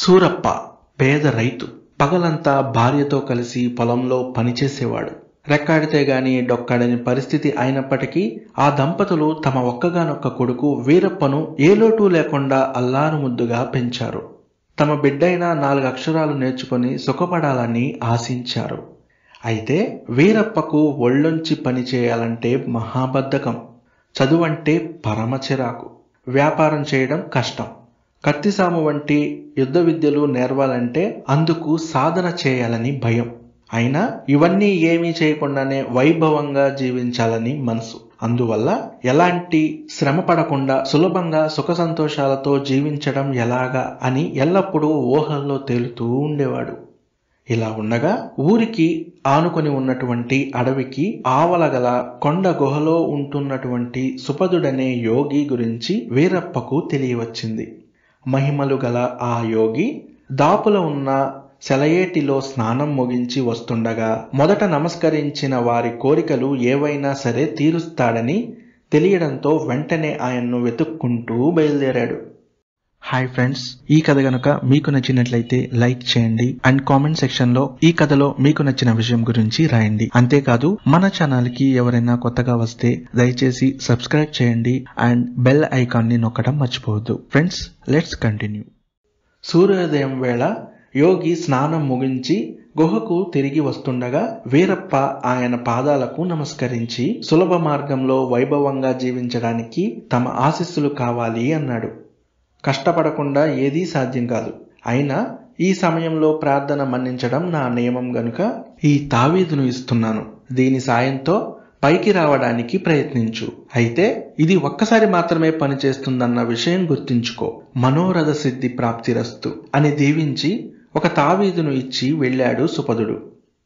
సూరప్ప పేద రైతు పగలంతా భార్యతో కలిసి పొలంలో పనిచేసేవాడు రెక్కాడితే గాని డొక్కాడని పరిస్థితి అయినప్పటికీ ఆ దంపతులు తమ ఒక్కగానొక్క కొడుకు వీరప్పను ఏ లోటు లేకుండా అల్లారు ముద్దుగా పెంచారు తమ బిడ్డైన నాలుగు అక్షరాలు నేర్చుకొని సుఖపడాలని ఆశించారు అయితే వీరప్పకు ఒళ్ళొంచి పని చేయాలంటే మహాబద్ధకం చదువంటే పరమ చిరాకు వ్యాపారం చేయడం కష్టం కత్తిసాము వంటి యుద్ధ విద్యలు నేర్వాలంటే అందుకు సాధన చేయాలని భయం అయినా ఇవన్నీ ఏమీ చేయకుండానే వైభవంగా జీవించాలని మనసు అందువల్ల ఎలాంటి శ్రమ పడకుండా సులభంగా సుఖ సంతోషాలతో జీవించడం ఎలాగా అని ఎల్లప్పుడూ ఊహల్లో తేలుతూ ఉండేవాడు ఇలా ఉండగా ఊరికి ఆనుకొని ఉన్నటువంటి అడవికి ఆవలగల కొండ గుహలో ఉంటున్నటువంటి సుపదుడనే యోగి గురించి వీరప్పకు తెలియవచ్చింది మహిమలు గల ఆ యోగి దాపుల ఉన్న సెలయేటిలో స్నానం ముగించి వస్తుండగా మొదట నమస్కరించిన వారి కోరికలు ఏవైనా సరే తీరుస్తాడని తెలియడంతో వెంటనే ఆయన్ను వెతుక్కుంటూ బయలుదేరాడు హాయ్ ఫ్రెండ్స్ ఈ కథ గనుక మీకు నచ్చినట్లయితే లైక్ చేయండి అండ్ కామెంట్ సెక్షన్ లో ఈ కథలో మీకు నచ్చిన విషయం గురించి రాయండి అంతేకాదు మన ఛానల్ కి ఎవరైనా కొత్తగా వస్తే దయచేసి సబ్స్క్రైబ్ చేయండి అండ్ బెల్ ఐకాన్ ని నొక్కడం మర్చిపోవద్దు ఫ్రెండ్స్ లెట్స్ కంటిన్యూ సూర్యోదయం వేళ యోగి స్నానం ముగించి గుహకు తిరిగి వస్తుండగా వీరప్ప ఆయన పాదాలకు నమస్కరించి సులభ మార్గంలో వైభవంగా జీవించడానికి తమ ఆశీస్సులు కావాలి అన్నాడు కష్టపడకుండా ఏదీ సాధ్యం కాదు అయినా ఈ సమయంలో ప్రార్థన మన్నించడం నా నియమం గనుక ఈ తావీదును ఇస్తున్నాను దీని సాయంతో పైకి రావడానికి ప్రయత్నించు అయితే ఇది ఒక్కసారి మాత్రమే పనిచేస్తుందన్న విషయం గుర్తుంచుకో మనోరథ సిద్ధి ప్రాప్తిరస్తు అని దీవించి ఒక తావీదును ఇచ్చి వెళ్ళాడు సుపదుడు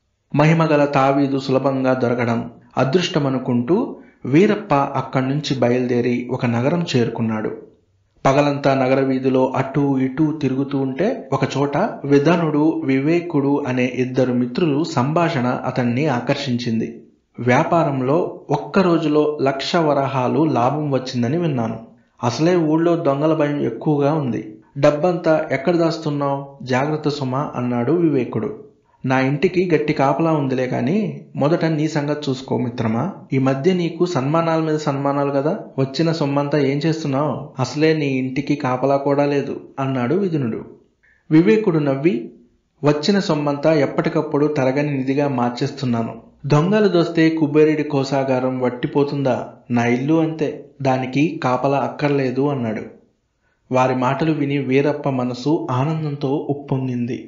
మహిమగల తావీదు సులభంగా దొరకడం అదృష్టమనుకుంటూ వీరప్ప అక్కడి నుంచి బయలుదేరి ఒక నగరం చేరుకున్నాడు పగలంతా నగర వీధిలో అటూ ఇటూ తిరుగుతూ ఉంటే ఒకచోట విధనుడు వివేకుడు అనే ఇద్దరు మిత్రులు సంభాషణ అతన్ని ఆకర్షించింది వ్యాపారంలో ఒక్క రోజులో లక్ష వరహాలు లాభం వచ్చిందని విన్నాను అసలే ఊళ్ళో దొంగల భయం ఎక్కువగా ఉంది డబ్బంతా ఎక్కడ దాస్తున్నావు జాగ్రత్త సుమా అన్నాడు వివేకుడు నా ఇంటికి గట్టి కాపలా ఉందిలే కాని మొదట నీ సంగతి చూసుకో మిత్రమా ఈ మధ్య నీకు సన్మానాల మీద సన్మానాలు కదా వచ్చిన సొమ్మంతా ఏం చేస్తున్నావు అసలే నీ ఇంటికి కాపలా కూడా లేదు అన్నాడు విధునుడు వివేకుడు నవ్వి వచ్చిన సొమ్మంతా ఎప్పటికప్పుడు తరగని నిధిగా మార్చేస్తున్నాను దొంగలు దోస్తే కుబేరుడి కోసాగారం వట్టిపోతుందా నా ఇల్లు అంతే దానికి కాపలా అక్కర్లేదు అన్నాడు వారి మాటలు విని వీరప్ప మనసు ఆనందంతో ఉప్పొంగింది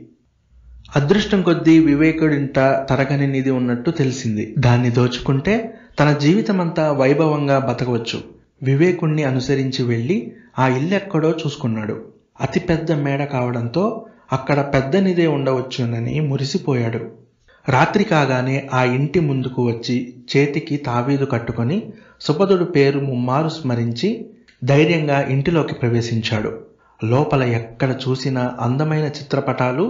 అదృష్టం కొద్దీ వివేకుడింట తరగని నిధి ఉన్నట్టు తెలిసింది దాన్ని దోచుకుంటే తన జీవితమంతా వైభవంగా బతకవచ్చు వివేకుణ్ణి అనుసరించి వెళ్ళి ఆ ఇల్లెక్కడో చూసుకున్నాడు అతి పెద్ద మేడ కావడంతో అక్కడ పెద్ద నిధే ఉండవచ్చునని మురిసిపోయాడు రాత్రి కాగానే ఆ ఇంటి ముందుకు వచ్చి చేతికి తావీదు కట్టుకొని సుపదుడు పేరు ముమ్మారు స్మరించి ధైర్యంగా ఇంటిలోకి ప్రవేశించాడు లోపల ఎక్కడ చూసినా అందమైన చిత్రపటాలు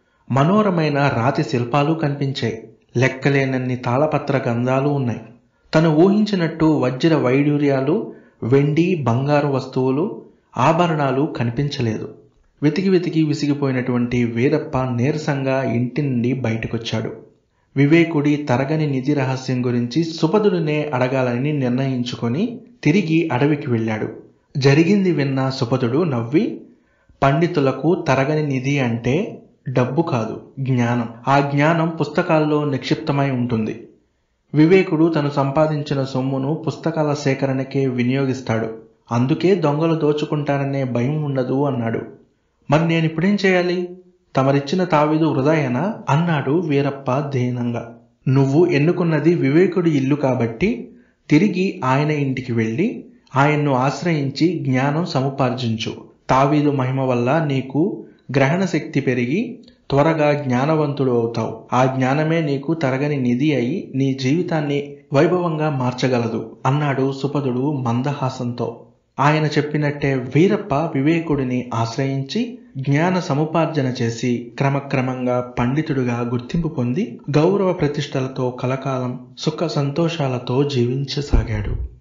మనోరమైన రాతి శిల్పాలు కనిపించాయి లెక్కలేనన్ని తాళపత్ర గంధాలు ఉన్నాయి తను ఊహించినట్టు వజ్ర వైడూర్యాలు వెండి బంగారు వస్తువులు ఆభరణాలు కనిపించలేదు వెతికి వెతికి విసిగిపోయినటువంటి వీరప్ప నీరసంగా ఇంటి నుండి బయటకొచ్చాడు వివేకుడి తరగని నిధి రహస్యం గురించి సుపదుడినే అడగాలని నిర్ణయించుకొని తిరిగి అడవికి వెళ్ళాడు జరిగింది విన్న సుపదుడు నవ్వి పండితులకు తరగని నిధి అంటే డబ్బు కాదు జ్ఞానం ఆ జ్ఞానం పుస్తకాల్లో నిక్షిప్తమై ఉంటుంది వివేకుడు తను సంపాదించిన సొమ్మును పుస్తకాల సేకరణకే వినియోగిస్తాడు అందుకే దొంగలు దోచుకుంటారనే భయం ఉండదు అన్నాడు మరి నేను ఇప్పుడేం చేయాలి తమరిచ్చిన తావిదు హృదయనా అన్నాడు వీరప్ప దీనంగా నువ్వు ఎన్నుకున్నది వివేకుడి ఇల్లు కాబట్టి తిరిగి ఆయన ఇంటికి వెళ్ళి ఆయన్ను ఆశ్రయించి జ్ఞానం సముపార్జించు తావీదు మహిమ వల్ల నీకు గ్రహణ శక్తి పెరిగి త్వరగా జ్ఞానవంతుడు అవుతావు ఆ జ్ఞానమే నీకు తరగని నిధి అయి నీ జీవితాన్ని వైభవంగా మార్చగలదు అన్నాడు సుపదుడు మందహాసంతో ఆయన చెప్పినట్టే వీరప్ప వివేకుడిని ఆశ్రయించి జ్ఞాన సముపార్జన చేసి క్రమక్రమంగా పండితుడుగా గుర్తింపు పొంది గౌరవ ప్రతిష్టలతో కలకాలం సుఖ సంతోషాలతో జీవించసాగాడు